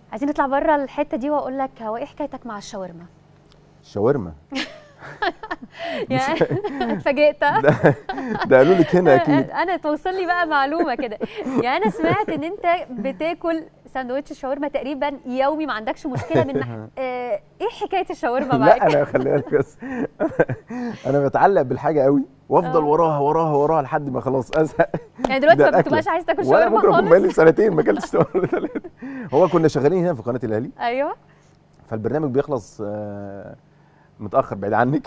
عايزين نطلع بره الحته دي واقول لك هو ايه حكايتك مع الشاورما الشاورما يعني اتفاجئت ده, ده قالوا لك هنا اكيد انا توصل لي بقى معلومه كده يعني انا سمعت ان انت بتاكل ساندوتش الشاورما تقريبا يومي ما عندكش مشكله من مح... آه ايه حكايه الشاورما معاك لا انا خلي بالك بس انا بتعلق بالحاجه قوي وافضل آه. وراها وراها وراها لحد ما خلاص ازهق يعني دلوقتي ده ما الأكلة. بتبقاش عايز تاكل ولا شاورما ممكن اكون خالص بقالي سنتين ما اكلتش شاورما ثلاثه هو كنا شغالين هنا في قناه الاهلي ايوه فالبرنامج بيخلص آه، متاخر بعيد عنك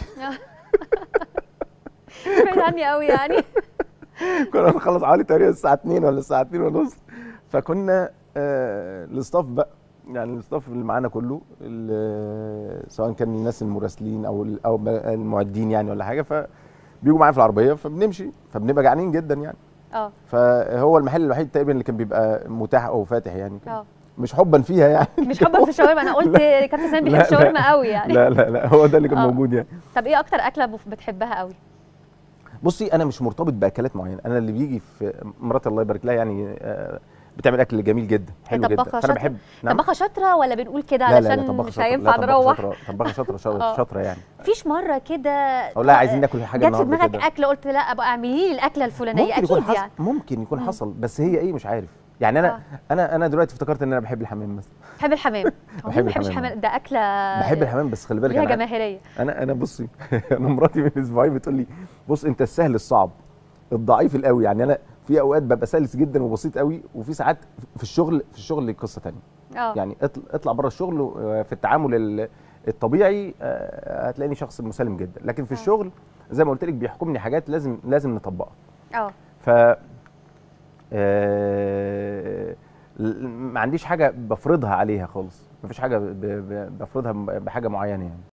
بعيد عني قوي يعني كنا بنخلص حوالي تقريبا الساعه 2 ولا الساعه 2 ونص فكنا آه، الاستاف بقى يعني الاستاف اللي معانا كله ال- سواء كان الناس المراسلين او ال- او المعدين يعني ولا حاجه فبيجوا معايا في العربيه فبنمشي فبنبقى جعانين جدا يعني اه فهو المحل الوحيد تقريبا اللي كان بيبقى متاح او فاتح يعني اه مش حبا فيها يعني مش حبا في الشاورما انا قلت كابتن سامي لا، بيحب لا. الشاورما قوي يعني لا لا لا هو ده اللي كان آه. موجود يعني طب ايه اكتر اكله بف- بتحبها قوي بصي انا مش مرتبط باكلات معينه انا اللي بيجي في مراتي الله يبارك لها يعني آه، بتعمل اكل جميل جدا حلو جدا طباخة فانا شاطرة؟ بحب نعم طباخه شاطره ولا بنقول كده لا لا لا علشان طباخة مش شاطرة. لا، هينفع طباخة نروح شاطرة- طباخة شاطره آه. شاطره شاطره يعني فيش مره كده اقول لها عايزين ناكل حاجه جت في النهارده دماغك كده اكله قلت لا ابقى اعملي لي الاكله الفلانيه ممكن يكون اكيد حصل يعني ممكن يكون مم. حصل بس هي ايه مش عارف يعني انا آه. انا انا دلوقتي افتكرت ان انا بحب الحمام مثلا بحب الحمام هو مين بحب ما بيحبش الحمام. الحمام ده اكله بحب الحمام بس خلي بالك ليها انا جماهيريه انا انا بصي انا مراتي من اسبوعين بتقول لي بص انت السهل الصعب الضعيف القوي يعني انا في اوقات ببقى سلس جدا وبسيط قوي وفي ساعات في الشغل في الشغل قصه تانية اه يعني اطل- اطلع بره الشغل آه، في التعامل ال- الطبيعي آه، هتلاقيني شخص مسالم جدا لكن في آه. الشغل زي ما قلت لك بيحكمني حاجات لازم لازم نطبقها اه ف آه، ل- ما عنديش حاجه بفرضها عليها خالص مفيش حاجه ب- ب- بفرضها بحاجه معينه يعني